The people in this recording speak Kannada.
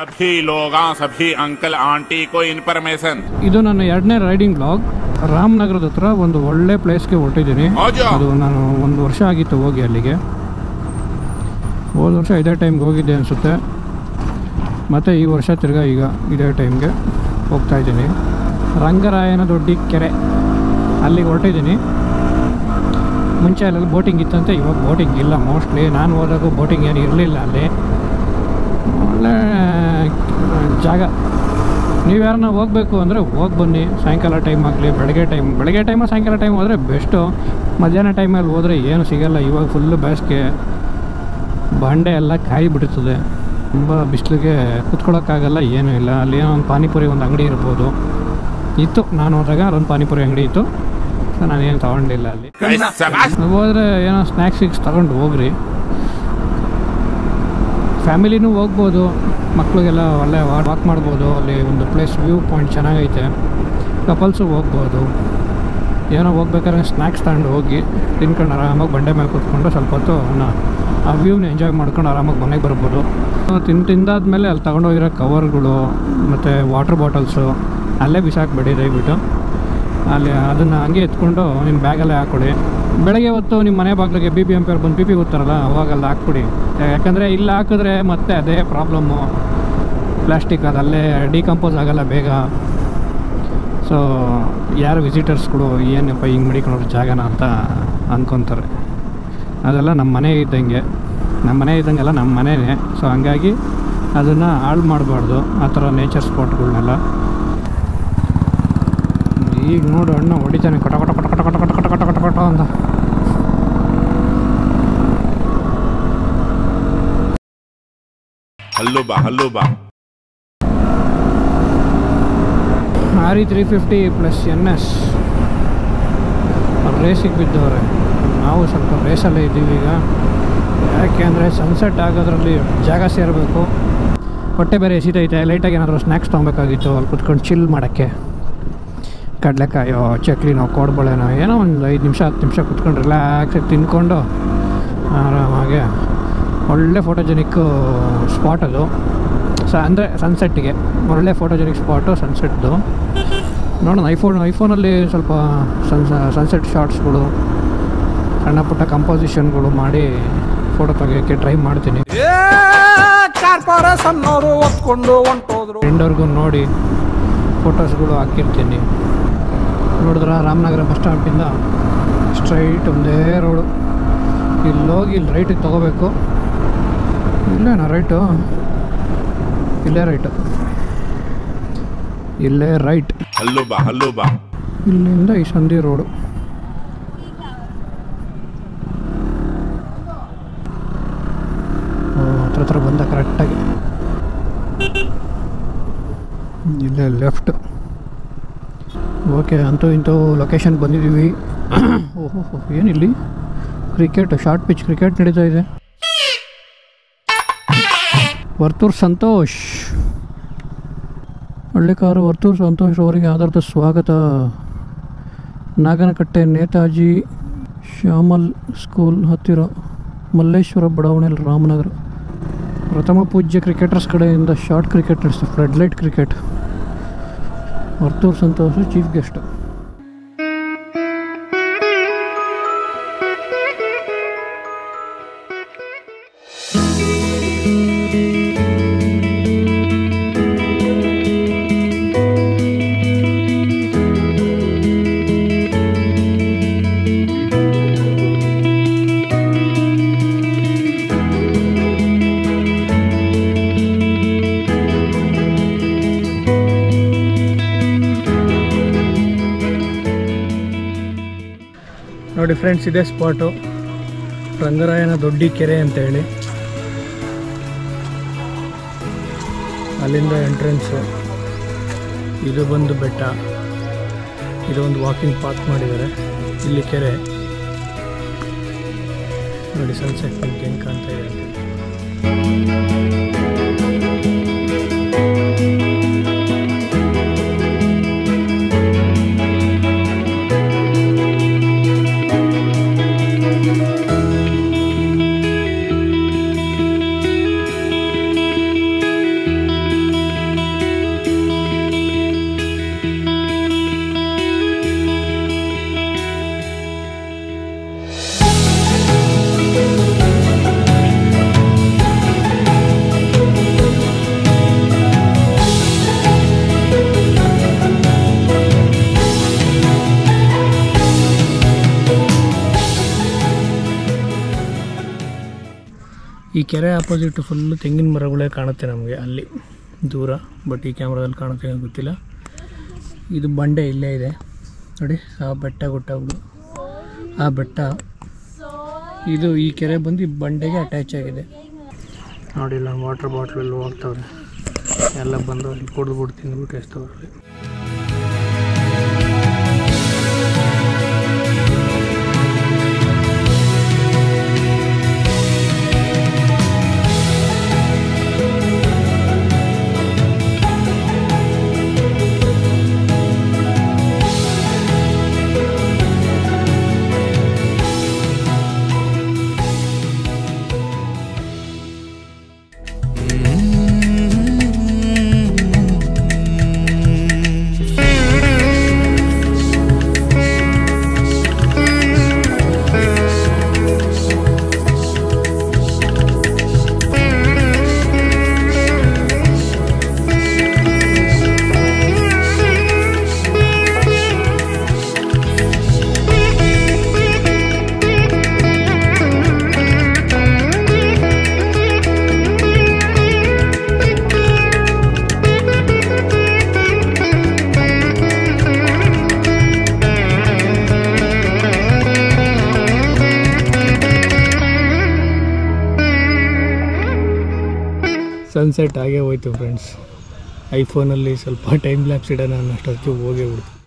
सभी लोग हाँ, सभी अंकल आंटी को इन्फॉर्मेशन ಇದು ನನ್ನ ಎರಡನೇ ರೈಡಿಂಗ್ ಬ್ಲಾಗ್ ರಾಮನಗರದ ಹತ್ರ ಒಂದು ಒಳ್ಳೆ ಪ್ಲೇಸ್ಗೆ ಹೊರಟಿದ್ದೀನಿ ಆಜಾ. ಅದು ನಾನು ಒಂದು ವರ್ಷ ಆಗಿತ್ತು ಹೋಗಿ ಅಲ್ಲಿಗೆ ಹೋದ ವರ್ಷ ಇದೇ ಟೈಮ್ಗೆ ಹೋಗಿದ್ದೆ ಅನಿಸುತ್ತೆ ಮತ್ತು ಈ ವರ್ಷ ತಿರ್ಗಾ ಈಗ ಇದೇ ಟೈಮ್ಗೆ ಹೋಗ್ತಾ ಇದ್ದೀನಿ ರಂಗರಾಯನ ದೊಡ್ಡಿ ಕೆರೆ ಅಲ್ಲಿಗೆ ಹೊರಟಿದ್ದೀನಿ ಮುಂಚೆ ಅಲ್ಲೆಲ್ಲ ಬೋಟಿಂಗ್ ಇತ್ತಂತೆ ಇವಾಗ ಬೋಟಿಂಗ್ ಇಲ್ಲ ಮೋಸ್ಟ್ಲಿ ನಾನು ಹೋದಾಗ ಬೋಟಿಂಗ್ ಏನು ಇರಲಿಲ್ಲ ಅಲ್ಲಿ ಒಳ್ಳೆ ಜಾಗ ನೀವು ಯಾರನ್ನ ಹೋಗಬೇಕು ಅಂದರೆ ಹೋಗಿ ಬನ್ನಿ ಸಾಯಂಕಾಲ ಟೈಮ್ ಆಗಲಿ ಬೆಳಗ್ಗೆ ಟೈಮ್ ಬೆಳಗ್ಗೆ ಟೈಮು ಸಾಯಂಕಾಲ ಟೈಮ್ ಹೋದರೆ ಬೆಸ್ಟು ಮಧ್ಯಾಹ್ನ ಟೈಮಲ್ಲಿ ಹೋದರೆ ಏನು ಸಿಗಲ್ಲ ಇವಾಗ ಫುಲ್ಲು ಬೇಸಿಗೆ ಬಂಡೆ ಎಲ್ಲ ಕಾಯಿ ಬಿಡುತ್ತದೆ ತುಂಬ ಬಿಸಿಲಿಗೆ ಕುತ್ಕೊಳ್ಳೋಕ್ಕಾಗಲ್ಲ ಏನೂ ಇಲ್ಲ ಅಲ್ಲಿ ಏನೋ ಒಂದು ಪಾನಿಪುರಿ ಒಂದು ಅಂಗಡಿ ಇರ್ಬೋದು ಇತ್ತು ನಾನು ಹೋದಾಗ ಅಲ್ಲೊಂದು ಪಾನಿಪುರಿ ಅಂಗಡಿ ಇತ್ತು ಸೊ ನಾನೇನು ತೊಗೊಂಡಿಲ್ಲ ಅಲ್ಲಿ शाबाश ಹೋದರೆ ಏನೋ ಸ್ನ್ಯಾಕ್ಸ್ ಸಿಕ್ಸ್ ತಗೊಂಡು ಹೋಗ್ರಿ ಫ್ಯಾಮಿಲಿನೂ ಹೋಗ್ಬೋದು ಮಕ್ಕಳಿಗೆಲ್ಲ ಒಳ್ಳೆ ವಾಕ್ ಮಾಡ್ಬೋದು ಅಲ್ಲಿ ಒಂದು ಪ್ಲೇಸ್ ವ್ಯೂ ಪಾಯಿಂಟ್ ಚೆನ್ನಾಗೈತೆ ಕಪಲ್ಸು ಹೋಗ್ಬೋದು ಏನೋ ಹೋಗ್ಬೇಕಾದ್ರೆ ಸ್ನ್ಯಾಕ್ಸ್ ತಗೊಂಡು ಹೋಗಿ ತಿನ್ಕೊಂಡು ಆರಾಮಾಗಿ ಬಂಡೆ ಮೇಲೆ ಕೂತ್ಕೊಂಡು ಸ್ವಲ್ಪ ಹೊತ್ತು ಅವನ್ನ ಆ ವ್ಯೂನ ಎಂಜಾಯ್ ಮಾಡ್ಕೊಂಡು ಆರಾಮಾಗಿ ಮನೆಗೆ ಬರ್ಬೋದು ತಿನ್ ತಿಂದಾದ್ಮೇಲೆ ಅಲ್ಲಿ ತಗೊಂಡೋಗಿರೋ ಕವರ್ಗಳು ಮತ್ತು ವಾಟರ್ ಬಾಟಲ್ಸು ಅಲ್ಲೇ ಬಿಸಾಕ್ಬೇಡಿ ದಯವಿಟ್ಟು ಅಲ್ಲಿ ಅದನ್ನು ಹಂಗೆ ಎತ್ಕೊಂಡು ನಿಮ್ಮ ಬ್ಯಾಗಲ್ಲೇ ಹಾಕ್ಕೊಡಿ ಬೆಳಗ್ಗೆ ಹೊತ್ತು ನಿಮ್ಮ ಮನೆ ಬಾಗಿಲಿಗೆ ಬಿ ಪಿ ಎಂಪಿಯವ್ರು ಬಂದು ಬಿ ಪಿ ಗೊತ್ತಾರಲ್ಲ ಅವಾಗ ಅಲ್ಲಿ ಹಾಕ್ಬಿಡಿ ಯಾಕಂದರೆ ಇಲ್ಲಿ ಹಾಕಿದ್ರೆ ಮತ್ತೆ ಅದೇ ಪ್ರಾಬ್ಲಮ್ಮು ಪ್ಲಾಸ್ಟಿಕ್ ಅದಲ್ಲೇ ಡಿಕಂಪೋಸ್ ಆಗಲ್ಲ ಬೇಗ ಸೊ ಯಾರು ವಿಸಿಟರ್ಸ್ಗಳು ಏನಪ್ಪ ಹಿಂಗೆ ಮಡಿಕೊಳ್ಳೋ ಜಾಗನ ಅಂತ ಅಂದ್ಕೊತಾರೆ ಅದೆಲ್ಲ ನಮ್ಮ ಮನೆ ಇದ್ದಂಗೆ ನಮ್ಮ ಮನೆ ಇದ್ದಂಗೆಲ್ಲ ನಮ್ಮ ಮನೆಯೇ ಸೊ ಹಂಗಾಗಿ ಅದನ್ನು ಹಾಳು ಮಾಡಬಾರ್ದು ಆ ಥರ ನೇಚರ್ ಸ್ಪಾಟ್ಗಳನ್ನೆಲ್ಲ ಈಗ ನೋಡು ಅಣ್ಣ ಹೊಡಿತಾನೆ ಕಟ ಕಟ ಕಟ ಕಟ ಕಟ ಕಟ ಕಟ ಕಟ ಕಟ ಕಟ ಅಂತ हल्लुबा हल्लुबा R E three fifty plus N S ರೇಸಿಗೆ ಬಿದ್ದವ್ರೆ ನಾವು ಸ್ವಲ್ಪ ರೇಸಲ್ಲೇ ಇದ್ದೀವಿ ಈಗ ಯಾಕೆ ಅಂದರೆ ಸನ್ಸೆಟ್ ಆಗೋದ್ರಲ್ಲಿ ಜಾಗ ಸೇರಬೇಕು ಹೊಟ್ಟೆ ಬೇರೆ ಎಸಿತೈತೆ ಲೈಟಾಗಿ ಏನಾದರೂ ಸ್ನ್ಯಾಕ್ಸ್ ತೊಗೊಬೇಕಾಗಿತ್ತು ಅಲ್ಲಿ ಕುತ್ಕೊಂಡು ಚಿಲ್ ಮಾಡೋಕ್ಕೆ ಕಡಲೆಕಾಯೋ ಚಕ್ಲಿನೋ ಕೋಡ್ಬಳೆನೋ ಏನೋ ಒಂದು ಐದು ನಿಮಿಷ ಹತ್ತು ನಿಮಿಷ ಕುತ್ಕೊಂಡು ರಿಲ್ಯಾಕ್ಸಾಗಿ ತಿನ್ಕೊಂಡು ಆರಾಮಾಗಿ ಒಳ್ಳೆ ಫೋಟೋಜೆನಿಕ್ ಸ್ಪಾಟ್ ಅದು ಸ ಅಂದರೆ ಸನ್ಸೆಟ್ಟಿಗೆ ಒಳ್ಳೆ ಫೋಟೋಜೆನಿಕ್ ಸ್ಪಾಟು ಸನ್ಸೆಟ್ದು ನೋಡೋಣ ಐಫೋನ್ ಐಫೋನಲ್ಲಿ ಸ್ವಲ್ಪ ಸನ್ಸ ಸನ್ಸೆಟ್ ಶಾರ್ಟ್ಸ್ಗಳು ಸಣ್ಣ ಪುಟ್ಟ ಕಂಪೋಸಿಷನ್ಗಳು ಮಾಡಿ ಫೋಟೋ ತೆಗಿಯೋಕ್ಕೆ ಟ್ರೈ ಮಾಡ್ತೀನಿ ಕಾರ್ಪೊರೇಷನ್ ಅವರು ಒತ್ಕೊಂಡು ಹೊಂಟೋದ್ರು ಎಂಡವ್ರಿಗೂ ನೋಡಿ ಫೋಟೋಸ್ಗಳು ಹಾಕಿರ್ತೀನಿ ನೋಡಿದ್ರ ರಾಮನಗರ ಬಸ್ ಸ್ಟಾಪಿಂದ ಸ್ಟ್ರೈಟ್ ಒಂದೇ ರೋಡು ಇಲ್ಲಿ ಹೋಗಿ ಇಲ್ಲಿ ರೈಟಿಗೆ ತೊಗೋಬೇಕು ಇಲ್ಲೇನಾ ರೈಟು ಇಲ್ಲೇ ರೈಟು ಇಲ್ಲೇ ರೈಟ್ हल्लुबा हल्लुबा ಇಲ್ಲಿಂದ ಈ ಸಂಧಿ ರೋಡು ಓ, ಹತ್ರ ಹತ್ರ ಬಂದ ಕರೆಕ್ಟಾಗಿ ಇಲ್ಲೇ ಲೆಫ್ಟ್ ಓಕೆ ಅಂತೂ ಇಂತೂ ಲೊಕೇಶನ್ ಬಂದಿದ್ದೀವಿ ಓಹೋ ಏನಿಲ್ಲಿ ಕ್ರಿಕೆಟ್ ಶಾರ್ಟ್ ಪಿಚ್ ಕ್ರಿಕೆಟ್ ನಡೀತಾ ಇದೆ ವರ್ತೂರ್ ಸಂತೋಷ್ ಹಳ್ಳಿಕಾರು ವರ್ತೂರ್ ಸಂತೋಷ್ ಅವರಿಗೆ ಆಧಾರದ ಸ್ವಾಗತ ನಾಗನಕಟ್ಟೆ ನೇತಾಜಿ ಶ್ಯಾಮಲ್ ಸ್ಕೂಲ್ ಹತ್ತಿರ ಮಲ್ಲೇಶ್ವರ ಬಡಾವಣೆಯಲ್ಲಿ ರಾಮನಗರ ಪ್ರಥಮ ಪೂಜ್ಯ ಕ್ರಿಕೆಟರ್ಸ್ ಕಡೆಯಿಂದ ಶಾರ್ಟ್ ಕ್ರಿಕೆಟ್ ನಡೆಸ್ತಾರೆ flood light cricket Varthur Santosh chief guest ನೋಡಿ ಫ್ರೆಂಡ್ಸ್ ಇದೇ ಸ್ಪಾಟು ರಂಗರಾಯನ ದೊಡ್ಡಿ ಕೆರೆ ಅಂತ ಹೇಳಿ ಅಲ್ಲಿಂದ ಎಂಟ್ರೆನ್ಸು ಇದು ಬಂದು ಬೆಟ್ಟ ಇದು ಒಂದು ವಾಕಿಂಗ್ ಪಾತ್ ಮಾಡಿದ್ದಾರೆ ಇಲ್ಲಿ ಕೆರೆ ನೋಡಿ ಸನ್ಸೆಟ್ ನಿಮ್ಗೆ ಹೆಂಗೆ ಕಾಣ್ತಾ ಇದೆ ಅಂತ ಈ ಕೆರೆ ಆಪೋಸಿಟ್ ಫುಲ್ಲು ತೆಂಗಿನ ಮರಗಳೇ ಕಾಣುತ್ತೆ ನಮಗೆ ಅಲ್ಲಿ ದೂರ ಬಟ್ ಈ ಕ್ಯಾಮ್ರಾದಲ್ಲಿ ಕಾಣುತ್ತೆ ಏನೋ ಗೊತ್ತಿಲ್ಲ ಇದು ಬಂಡೆ ಇಲ್ಲೇ ಇದೆ ನೋಡಿ ಆ ಬೆಟ್ಟ ಗುಟ್ಟಗಳು ಆ ಬೆಟ್ಟ ಇದು ಈ ಕೆರೆ ಬಂದು ಈ ಬಂಡೆಗೆ ಅಟ್ಯಾಚ್ ಆಗಿದೆ ನೋಡಿ ಇಲ್ಲ ವಾಟರ್ ಬಾಟ್ಲ್ ಎಲ್ಲ ಹೋಗ್ತಾವ್ರೆ ಎಲ್ಲ ಬಂದು ಅಲ್ಲಿ ಕುಡಿದ್ಬಿಟ್ಟು ತಿಂದ್ಬಿಟ್ಟು ಎಸ್ತವ್ರೆ ಸನ್ಸೆಟ್ ಆಗೇ ಹೋಯ್ತು ಫ್ರೆಂಡ್ಸ್ ಐಫೋನಲ್ಲಿ ಸ್ವಲ್ಪ ಟೈಮ್ ಲ್ಯಾಪ್ಸ್ ಇಡೋಣ ಅನ್ನೋಷ್ಟೊತ್ತಿಗೆ ಹೋಗೇ ಬಿಡ್ತು